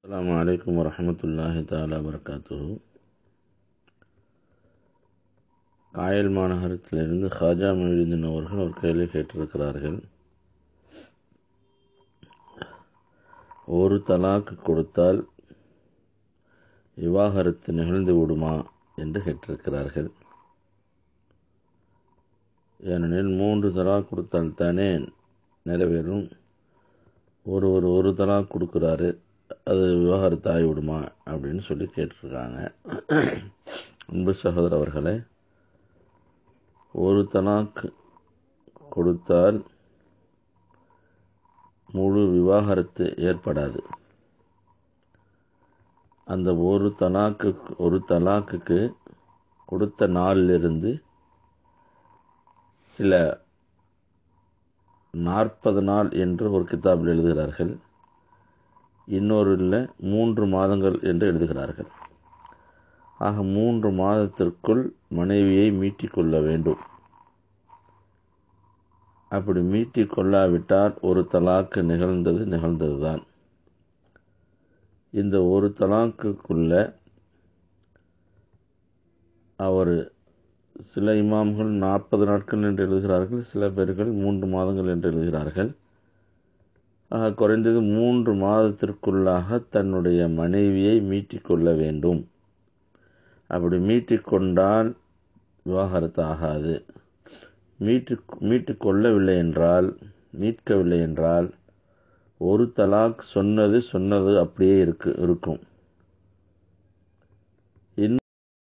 அஸ்ஸலாமு அலைக்கும் வரஹமத்துல்லாஹி தாலா வரகாத்துஹு காயல் மாநகரத்திலிருந்து ஹாஜா மொழிதீன் அவர்கள் ஒரு கேள்வி கேட்டிருக்கிறார்கள் ஒரு தலாக்கு கொடுத்தால் விவாகரத்து நிகழ்ந்து விடுமா என்று கேட்டிருக்கிறார்கள் ஏனெனில் மூன்று தலாக் கொடுத்தால் தானே நிறைவேறும் ஒரு ஒரு ஒரு தலாக் கொடுக்குறாரு அது விவாகரத்து ஆகிவிடுமா அப்படின்னு சொல்லி கேட்டிருக்காங்க அன்பு சகோதரர் அவர்களே ஒரு தலாக் கொடுத்தால் முழு விவாகரத்து ஏற்படாது அந்த ஒரு தலாக்கு ஒரு தலாக்குக்கு கொடுத்த நாளிலிருந்து சில நாற்பது நாள் என்று ஒரு கிதாபில் எழுதுகிறார்கள் இன்னொரு மூன்று மாதங்கள் என்று எழுதுகிறார்கள் ஆக மூன்று மாதத்திற்குள் மனைவியை மீட்டிக்கொள்ள வேண்டும் அப்படி மீட்டிக் கொள்ளாவிட்டால் ஒரு தலாக்கு நிகழ்ந்தது நிகழ்ந்ததுதான் இந்த ஒரு தலாக்குக்குள்ள அவர் சில இமாம்கள் நாற்பது நாட்கள் என்று எழுதுகிறார்கள் சில பேர்கள் மூன்று மாதங்கள் என்று எழுதுகிறார்கள் ஆக குறைந்தது மூன்று மாதத்திற்குள்ளாக தன்னுடைய மனைவியை மீட்டிக்கொள்ள வேண்டும் அப்படி மீட்டிக்கொண்டால் விவாகரத்து ஆகாது மீட்டு மீட்டு கொள்ளவில்லை என்றால் மீட்கவில்லை என்றால் ஒரு தலாக் சொன்னது சொன்னது அப்படியே இருக்கு இருக்கும்